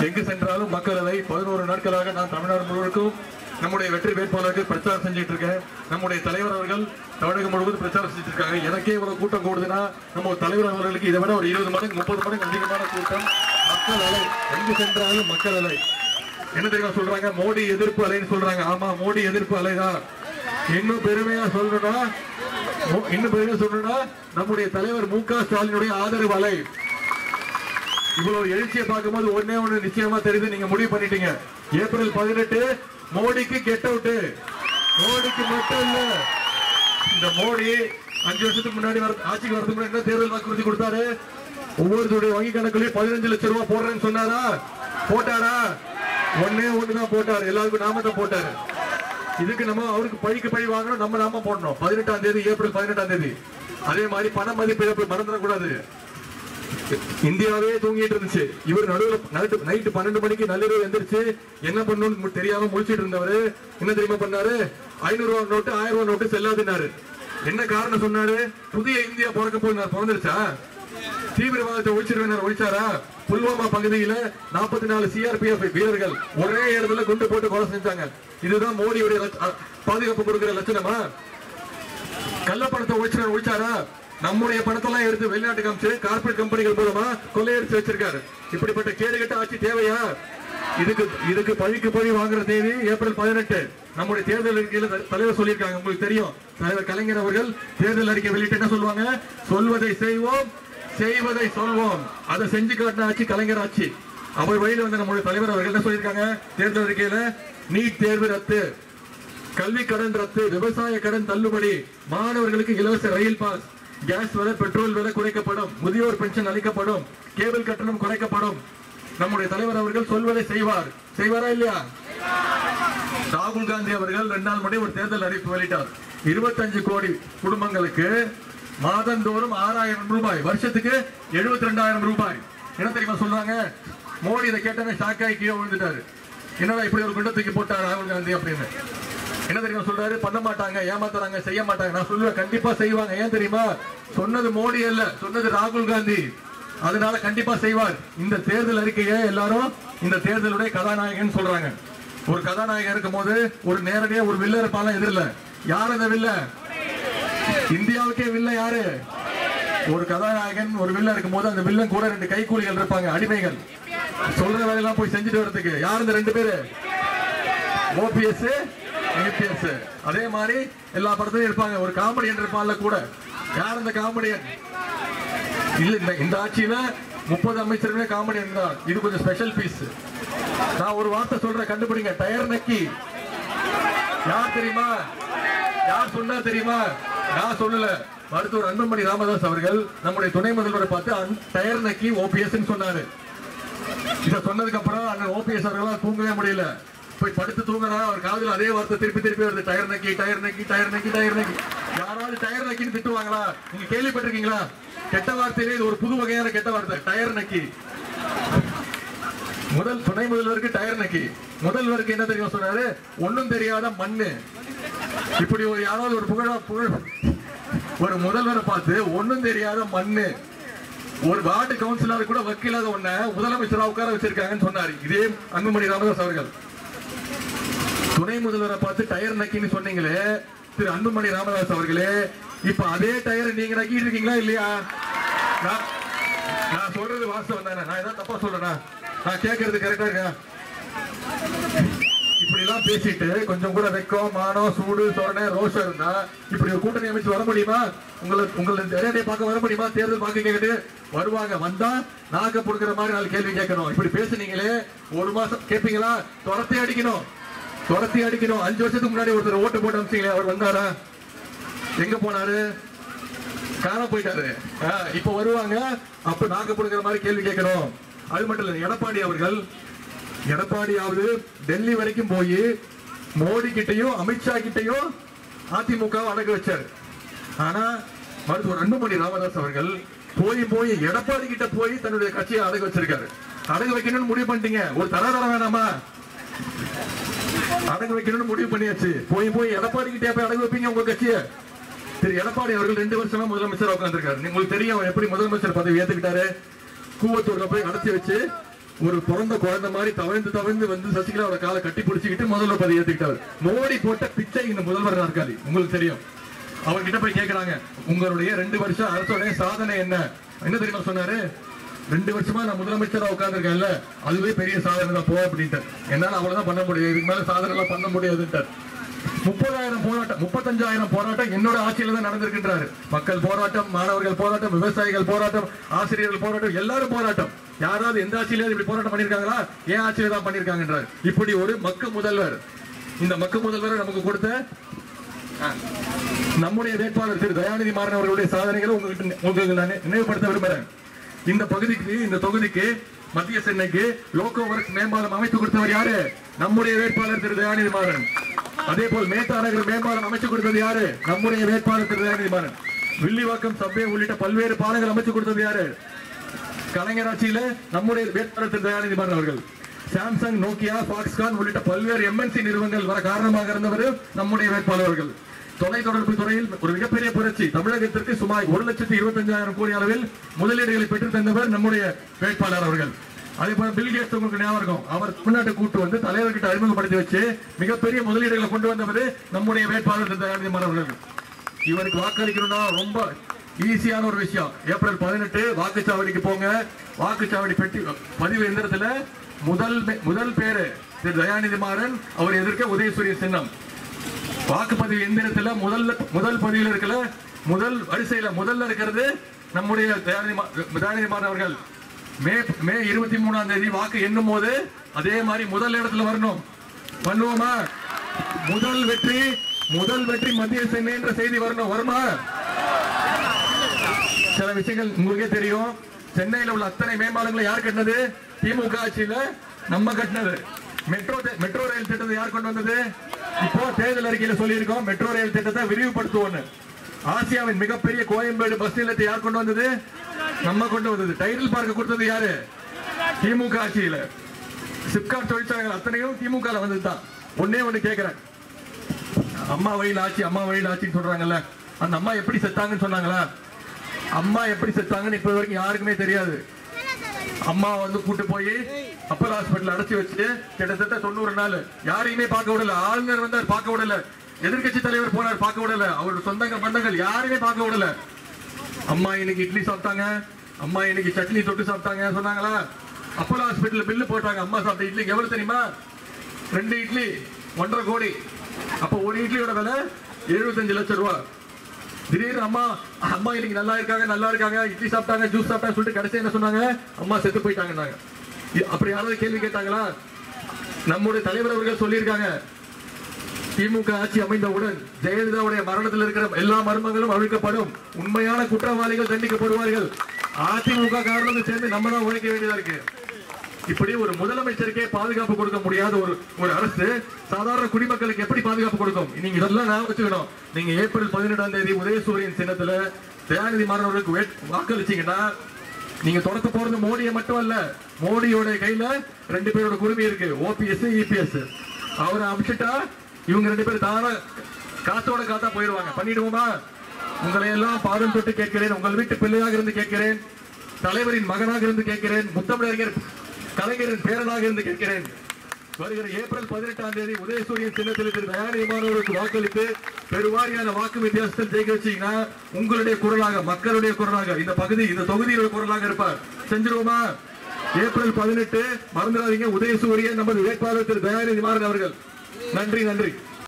எங்கு சென்றாலும் மக்களவை பதினோரு நாட்களாக நான் தமிழ்நாடு முழுவதுக்கும் நம்முடைய வெற்றி வேட்பாளருக்கு பிரச்சாரம் செஞ்சுட்டு இருக்கேன் நம்முடைய தலைவர் அவர்கள் தமிழகம் முழுவதும் பிரச்சாரம் செஞ்சுட்டு இருக்காங்க எனக்கே இவ்வளவு கூட்டம் கூடுதுன்னா நம்ம தலைவர் அவர்களுக்கு இதை விட ஒரு இருபது மடங்கு முப்பது மடங்கு அதிகமான கூட்டம் மக்கள் அலை எங்கு சென்றாலும் மக்கள் அலை என்ன தெரியுமா சொல்றாங்க மோடி எதிர்ப்பு அலைன்னு சொல்றாங்க ஆமா மோடி எதிர்ப்பு அலைதான் இன்னும் பெருமையா சொல்லணும்னா மோ- இன்னும் பெருமையா சொல்லணும்னா நம்முடைய தலைவர் மு க ஸ்டாலினுடைய ஆதரவு அலை இவ்வளவு எழுச்சியை பார்க்கும்போது ஒண்ணே ஒண்ணு நிச்சயமா தெரியுது நீங்க முடிவு பண்ணிட்டீங்க ஏப்ரல் பதினெட்டு மோடிக்கு கெட் அவுட் மோடிக்கு மட்டும் இல்ல இந்த மோடி அஞ்சு வருஷத்துக்கு முன்னாடி வர ஆட்சிக்கு வரதுக்கு முன்னாடி என்ன தேர்தல் வாக்குறுதி கொடுத்தாரு ஒவ்வொருத்தருடைய வங்கி கணக்குலயும் பதினஞ்சு லட்சம் ரூபாய் போடுறேன்னு சொன்னாரா போட்டாரா ஒண்ணே ஒண்ணுதான் போட்டாரு எல்லாருக்கும் நாம தான் போட்டாரு இதுக்கு நம்ம அவருக்கு பழிக்கு பழி வாங்கணும் நம்ம நாம போடணும் பதினெட்டாம் தேதி ஏப்ரல் பதினெட்டாம் தேதி அதே மாதிரி பண மதிப்பிழப்பு மறந்துடக்கூடாது இந்தியாவே தூங்கிட்டு இருந்துச்சு இவர் நடுவுல நைட்டு நைட்டு பன்னெண்டு மணிக்கு நள்ளிரவு எந்திரிச்சு என்ன பண்ணணும்னு தெரியாம முழிச்சிட்டு இருந்தவரு என்ன தெரியுமா பண்ணாரு ஐநூறு ரூபாய் நோட்டு ஆயிரம் ரூபாய் நோட்டு செல்லாதுன்னாரு என்ன காரணம் சொன்னாரு புதிய இந்தியா பிறக்க போய் பிறந்துருச்சா தீவிரவாதத்தை ஒழிச்சிருவேன் ஒழிச்சாரா புல்வாமா பகுதியில நாற்பத்தி நாலு சிஆர்பிஎஃப் வீரர்கள் ஒரே இடத்துல குண்டு போட்டு கொலை செஞ்சாங்க இதுதான் மோடியுடைய லட்ச- அ, பாதுகாப்பு கொடுக்கிற லட்சணமா கள்ளப்பணத்தை ஒழிச்சு ஒழிச்சாரா நம்முடைய பணத்தெல்லாம் எடுத்து வெளிநாட்டு காமிச்சு கார்பரேட் கம்பெனிகள் மூலமா கொள்ளையடிச்சு வச்சிருக்காரு இப்படிப்பட்ட கேடுகட்ட ஆட்சி தேவையா இதுக்கு இதுக்கு பழிக்கு பழி வாங்குற தேதி ஏப்ரல் பதினெட்டு நம்முடைய தேர்தல் அறிக்கையில த- தலைவர் சொல்லியிருக்காங்க உங்களுக்கு தெரியும் தலைவர் கலைஞர் அவர்கள் தேர்தல் அறிக்கை வெளியிட்டு என்ன சொல்லுவாங்க சொல்வதை செய்வோம் செய்வதை சொல்வோம் அதை செஞ்சு காட்டின ஆட்சி கலைஞர் ஆட்சி அவர் வழியில வந்த நம்முடைய தலைவர் அவர்கள் என்ன சொல்லியிருக்காங்க தேர்தல் அறிக்கையில நீட் தேர்வு ரத்து கல்வி கடன் ரத்து விவசாய கடன் தள்ளுபடி மாணவர்களுக்கு இலவச ரயில் பாஸ் கேஸ் விலை பெட்ரோல் விலை குறைக்கப்படும் முதியோர் பென்ஷன் அளிக்கப்படும் கேபிள் கட்டணம் குறைக்கப்படும் நம்முடைய தலைவர் அவர்கள் சொல்வதை செய்வார் செய்வாரா இல்லையா ராகுல் காந்தி அவர்கள் ரெண்டு நாள் முன்னாடி ஒரு தேர்தல் அறிவிப்பு வெளியிட்டார் இருபத்தஞ்சு கோடி குடும்பங்களுக்கு மாதந்தோறும் ஆறாயிரம் ரூபாய் வருஷத்துக்கு எழுபத்தி ரெண்டாயிரம் ரூபாய் என்ன தெரியுமா சொல்றாங்க மோடி இதை கேட்டவே ஷாக் ஆகி கீழே விழுந்துட்டாரு என்னடா இப்படி ஒரு குண்டை தூக்கி போட்டார் ராகுல் காந்தி அப்படின்னு என்ன தெரியுமா சொல்றாரு பண்ண மாட்டாங்க ஏமாத்துறாங்க செய்ய மாட்டாங்க நான் சொல்லுவேன் கண்டிப்பா செய்வாங்க ஏன் தெரியுமா சொன்னது மோடி அல்ல சொன்னது ராகுல் காந்தி அதனால கண்டிப்பா செய்வார் இந்த தேர்தல் அறிக்கையை எல்லாரும் இந்த தேர்தலுடைய கதாநாயகன் சொல்றாங்க ஒரு கதாநாயகன் இருக்கும் போது ஒரு நேரடியா ஒரு வில்ல இருப்பாங்க எதிரில் யார் அந்த வில்ல இந்தியாவுக்கே வில்ல யாரு ஒரு கதாநாயகன் ஒரு வில்லன் இருக்கும் போது அந்த வில்லன் கூட ரெண்டு கைக்கூலிகள் இருப்பாங்க அடிமைகள் சொல்ற வேலையெல்லாம் போய் செஞ்சுட்டு வர்றதுக்கு யார் இந்த ரெண்டு பேரு ஓபிஎஸ் யூபிஎஸ் அதே மாதிரி எல்லா படத்துலயும் இருப்பாங்க ஒரு காமெடியன் இருப்பான்ல கூட யார் அந்த காமெடியன் இல்ல இந்த இந்த ஆட்சியில முப்பது அமைச்சருமே காமெடியன் தான் இது கொஞ்சம் ஸ்பெஷல் பீஸ் நான் ஒரு வார்த்தை சொல்றேன் கண்டுபிடிங்க டயர் நக்கி யார் தெரியுமா யார் சொன்னா தெரியுமா நான் சொல்லல மருத்துவர் அன்புமணி ராமதாஸ் அவர்கள் நம்முடைய துணை முதல்வரை பார்த்து அன்- டயர் நக்கி ஓபிஎஸ் சொன்னாரு இத சொன்னதுக்கு அப்புறம் அண்ணன் ஓபிஎஸ் அவர்களால் தூங்கவே முடியல போய் படுத்து தூங்குறா அவர் காதுல அதே வார்த்தை திருப்பி திருப்பி வருது டயர் நக்கி டயர் நக்கி டயர் நக்கி டயர் நக்கி யாராவது டயர் நக்கின்னு திட்டுவாங்களா நீங்க கேள்விப்பட்டிருக்கீங்களா கெட்ட வார்த்தையிலே இது ஒரு புது வகையான கெட்ட வார்த்தை டயர் நக்கி முதல் துணை முதல்வருக்கு டயர் நக்கி முதல்வருக்கு என்ன தெரியும் சொன்னாரு ஒண்ணும் தெரியாத மண்ணு இப்படி ஒரு யாராவது ஒரு புகழ புகழ் ஒரு முதல்வரை பார்த்து ஒண்ணும் தெரியாத மண்ணு ஒரு வார்டு கவுன்சிலர் கூட வக்கீலாத ஒண்ண முதலமைச்சரா உட்கார வச்சிருக்காங்கன்னு சொன்னாரு இதே அன்புமணி ராமதாஸ் அவர்கள் துணை முதல்வரை பார்த்து டயர் நக்கின்னு சொன்னீங்களே திரு அன்புமணி ராமதாஸ் அவர்களே இப்ப அதே டயர் நீங்க நக்கிட்டு இருக்கீங்களா இல்லையா நான் நான் சொல்றது வாஸ்தவம் தானே நான் ஏதாவது தப்பா சொல்றேனா நான் கேட்கறது கரெக்டா இருக்கா இப்படி எல்லாம் பேசிட்டு கொஞ்சம் கூட வெக்கம் மானம் சூடு சொரணை ரோஷம் இருந்தா இப்படி ஒரு கூட்டணி அமைச்சு வர முடியுமா உங்களை உங்களை நேரடியாக பார்க்க வர முடியுமா தேர்தல் பார்க்க கேட்டு வருவாங்க வந்தா நாக்க கொடுக்கிற மாதிரி நாலு கேள்வி கேட்கணும் இப்படி பேசுனீங்களே ஒரு மாசம் கேட்பீங்களா துரத்தி அடிக்கணும் துரத்தி அடிக்கணும் அஞ்சு வருஷத்துக்கு முன்னாடி ஒருத்தர் ஓட்டு போட்டு அமிச்சிங்களே அவர் வந்தாரா எங்க போனாரு காண போயிட்டாரு ஆ, இப்ப வருவாங்க அப்ப நாக்க கொடுக்கிற மாதிரி கேள்வி கேட்கணும் அது மட்டும் இல்ல எடப்பாடி அவர்கள் எடப்பாடியாவது டெல்லி வரைக்கும் போய் மோடி கிட்டயும் அமித்ஷா கிட்டயும் அதிமுக அடக்க வச்சார் ஆனா மருத்துவர் அன்புமணி ராமதாஸ் அவர்கள் போய் போய் எடப்பாடி கிட்ட போய் தன்னுடைய கட்சியை அடக்க வச்சிருக்காரு அடக்க வைக்கணும்னு முடிவு பண்ணிட்டீங்க ஒரு தர தர வேணாமா அடகு வைக்கணும்னு முடிவு பண்ணியாச்சு போய் போய் எடப்பாடி கிட்டே போய் அடகு வைப்பீங்க உங்க கட்சியை திரு எடப்பாடி அவர்கள் ரெண்டு வருஷமா முதலமைச்சர் உட்காந்துருக்காரு உங்களுக்கு தெரியும் அவர் எப்படி முதலமைச்சர் பதவி ஏத்துக்கிட்டாரு கூவத்தூர்ல போய் நடத்தி வச்சு ஒரு பிறந்த குழந்தை மாதிரி தவழ்ந்து தவழ்ந்து வந்து சசிகலாவோட காலை கட்டி பிடிச்சிக்கிட்டு முதல்வர் பதவி ஏத்துக்கிட்டாரு மோடி போட்ட பிச்சை இந்த முதல்வர் நாற்காலி உங்களுக்கு தெரியும் அவர்கிட்ட போய் கேக்குறாங்க உங்களுடைய ரெண்டு வருஷம் அரசோடைய சாதனை என்ன என்ன தெரியுமா சொன்னாரு ரெண்டு வருஷமா நான் முதலமைச்சரா உட்கார்ந்துருக்கேன்ல அதுவே பெரிய சாதனை தான் போ அப்படின்ட்டு என்னால அவ்வளவுதான் பண்ண முடியாது இதுக்கு மேல சாதனை எல்லாம் பண்ண முடியாதுன்ட்டார் முப்பதாயிரம் போராட்டம் முப்பத்தஞ்சாயிரம் போராட்டம் என்னோட ஆட்சியில தான் நடந்திருக்கின்றாரு மக்கள் போராட்டம் மாணவர்கள் போராட்டம் விவசாயிகள் போராட்டம் ஆசிரியர்கள் போராட்டம் எல்லாரும் போராட்டம் யாராவது எந்த ஆட்சியில இப்படி போராட்டம் பண்ணிருக்காங்களா ஏன் ஆட்சியில தான் பண்ணிருக்காங்கன்றார் இப்படி ஒரு மக்கு முதல்வர் இந்த மக்கு முதல்வரை நமக்கு கொடுத்த நம்முடைய வேட்பாளர் திரு தயாநிதி மாறன் அவர்களுடைய சாதனைகளை உங்களுக்கு உங்களுக்கு நான் நினைவுபடுத்த விரும்புறேன் இந்த பகுதிக்கு இந்த தொகுதிக்கு மத்திய சென்னைக்கு லோகோ ஒர்க் மேம்பாலம் அமைத்து கொடுத்தவர் யாரு நம்முடைய வேட்பாளர் திரு தயாநிதி மாறன் அதே போல் மேத்தா நகர் மேம்பாலம் அமைச்சு கொடுத்தது யாரு நம்முடைய வேட்பாளர் திரு தயாநிதி மாறன் வில்லிவாக்கம் சப்வே உள்ளிட்ட பல்வேறு பாலங்கள் அமைச்சு கொடுத்தது யாரு கலைஞர் ஆட்சியில நம்முடைய வேட்பாளர் திரு தயாநிதி மாறன் அவர்கள் சாம்சங் நோக்கியா பாக்ஸ்கான் உள்ளிட்ட பல்வேறு எம்என்சி நிறுவனங்கள் வர காரணமாக இருந்தவர் நம்முடைய வேட்பாளர்கள் தொலைத்தொடர்பு துறையில் ஒரு மிகப்பெரிய புரட்சி தமிழகத்திற்கு சுமார் ஒரு லட்சத்தி இருபத்தஞ்சாயிரம் கோடி அளவில் முதலீடுகளை பெற்று தந்தவர் நம்முடைய வேட்பாளர் அவர்கள் அதே போல பில் கேட்ஸ் உங்களுக்கு ஞாபகம் இருக்கும் அவர் தமிழ்நாட்டை கூட்டு வந்து தலைவர்கிட்ட அறிமுகப்படுத்தி வச்சு மிகப்பெரிய முதலீடுகளை கொண்டு வந்தவர் நம்முடைய வேட்பாளர் திரு தயாநிதி மாறன் அவர்கள் இவருக்கு வாக்களிக்கணும்னா ரொம்ப ஈஸியான ஒரு விஷயம் ஏப்ரல் பதினெட்டு வாக்குச்சாவடிக்கு போங்க வாக்குச்சாவடி பெட்டி பதிவு எந்திரத்துல முதல் மே- முதல் பேரு திரு தயாநிதி மாறன் அவர் எதிர்க்க உதயசூரியன் சின்னம் வாக்குப்பதிவு எந்திரத்துல முதல்ல முதல் பதிவில் இருக்கல முதல் வரிசையில முதல்ல இருக்கிறது நம்முடைய தயாநிதி மா- தயாநிதி மாறன் அவர்கள் மே மே இருபத்தி மூணாம் தேதி வாக்கு எண்ணும் போது அதே மாதிரி முதல் இடத்துல வரணும் பண்ணுவோமா முதல் வெற்றி முதல் வெற்றி மத்திய சென்னை என்ற செய்தி வரணும் வருமா சில விஷயங்கள் உங்களுக்கே தெரியும் சென்னையில உள்ள அத்தனை மேம்பாலங்களை யார் கட்டினது திமுக ஆட்சியில நம்ம கட்டினது மெட்ரோ தே- மெட்ரோ ரயில் திட்டத்தை யார் கொண்டு வந்தது இப்போ தேர்தல் அறிக்கையில சொல்லியிருக்கோம் மெட்ரோ ரயில் திட்டத்தை விரிவுபடுத்துவோம்னு ஆசியாவின் மிகப்பெரிய கோயம்பேடு பஸ் நிலையத்தை யார் கொண்டு வந்தது நம்ம கொண்டு வந்தது டைட்டில் பார்க்க கொடுத்தது யாரு திமுக ஆட்சியில சிப்காட் தொழிற்சாலைகள் அத்தனையும் திமுக ல வந்தது தான் ஒன்னே ஒண்ணு கேக்குறேன் அம்மா வழியில் ஆட்சி அம்மா வழியில் ஆட்சின்னு சொல்றாங்கல்ல அந்த அம்மா எப்படி செத்தாங்கன்னு சொன்னாங்களா அம்மா எப்படி செத்தாங்கன்னு இப்ப வரைக்கும் யாருக்குமே தெரியாது அம்மா வந்து கூட்டு போய் அப்பல் ஹாஸ்பிட்டல் அடைச்சு வச்சு கிட்டத்தட்ட தொண்ணூறு நாள் யாரையுமே பார்க்க விடல ஆளுநர் வந்தார் பார்க்க விடல எதிர்க்கட்சி தலைவர் போனார் பார்க்க விடல அவரோட சொந்தங்கள் பந்தங்கள் யாருமே பார்க்க விடல அம்மா இன்னைக்கு இட்லி சாப்பிட்டாங்க அம்மா இன்னைக்கு சட்னி தொட்டு சாப்பிட்டாங்க சொன்னாங்களா அப்போலோ ஹாஸ்பிட்டல் பில்லு போட்டாங்க அம்மா சாப்பிட்ட இட்லிக்கு எவ்வளவு தெரியுமா ரெண்டு இட்லி ஒன்றரை கோடி அப்ப ஒரு இட்லியோட விலை எழுபத்தஞ்சு லட்சம் ரூபா திடீர்னு அம்மா அம்மா இன்னைக்கு நல்லா இருக்காங்க நல்லா இருக்காங்க இட்லி சாப்பிட்டாங்க ஜூஸ் சாப்பிட்டாங்க சொல்லிட்டு கடைசி என்ன சொன்னாங்க அம்மா செத்து போயிட்டாங்கன்னாங்க இ- அப்படி யாராவது கேள்வி கேட்டாங்களா நம்முடைய தலைவர் அவர்கள் சொல்லியிருக்காங்க திமுக ஆட்சி அமைந்தவுடன் ஜெயலலிதாவுடைய மரணத்தில் இருக்கிற எல்லா மர்மங்களும் அழிக்கப்படும் உண்மையான குற்றவாளிகள் தண்டிக்கப்படுவார்கள் அதிமுக காரணத்தை சேர்ந்து நம்ம தான் உழைக்க வேண்டியதா இருக்கு இப்படி ஒரு முதலமைச்சருக்கே பாதுகாப்பு கொடுக்க முடியாத ஒரு ஒரு அரசு சாதாரண குடிமக்களுக்கு எப்படி பாதுகாப்பு கொடுக்கும் நீங்க இதெல்லாம் நான் வச்சுக்கணும் நீங்க ஏப்ரல் பதினெட்டாம் தேதி உதயசூரியன் சின்னத்துல தயாநிதி மாறன் அவர்களுக்கு வேட்- வாக்களிச்சீங்கன்னா நீங்க தொடக்க போறது மோடியை மட்டும் அல்ல மோடியோட கையில ரெண்டு பேரோட குடுமி இருக்கு ஓபிஎஸ் இபிஎஸ் அவரை அமிச்சிட்டா இவங்க ரெண்டு பேரும் தானா காத்தோட காத்தா போயிடுவாங்க பண்ணிடுவோமா உங்களை எல்லாம் பாதம் தொட்டு கேட்கிறேன் உங்கள் வீட்டு பிள்ளையாக இருந்து கேட்கிறேன் தலைவரின் மகனாக இருந்து கேட்கிறேன் முத்தமிழறிஞர் கலைஞரின் பேரனாக இருந்து கேட்கிறேன் வருகிற ஏப்ரல் பதினெட்டாம் தேதி உதயசூரியன் சின்னத்தில் திரு தயாநிதி மாணவருக்கு வாக்களித்து பெருவாரியான வாக்கு வித்தியாசத்தில் ஜெயிக்க வச்சீங்கன்னா உங்களுடைய குரலாக மக்களுடைய குரலாக இந்த பகுதி இந்த தொகுதியுடைய குரலாக இருப்பார் செஞ்சிருவோமா ஏப்ரல் பதினெட்டு மறந்துடாதீங்க உதயசூரியன் நமது வேட்பாளர் திரு தயாநிதி மாறன் அவர்கள் நன்றி நன்றி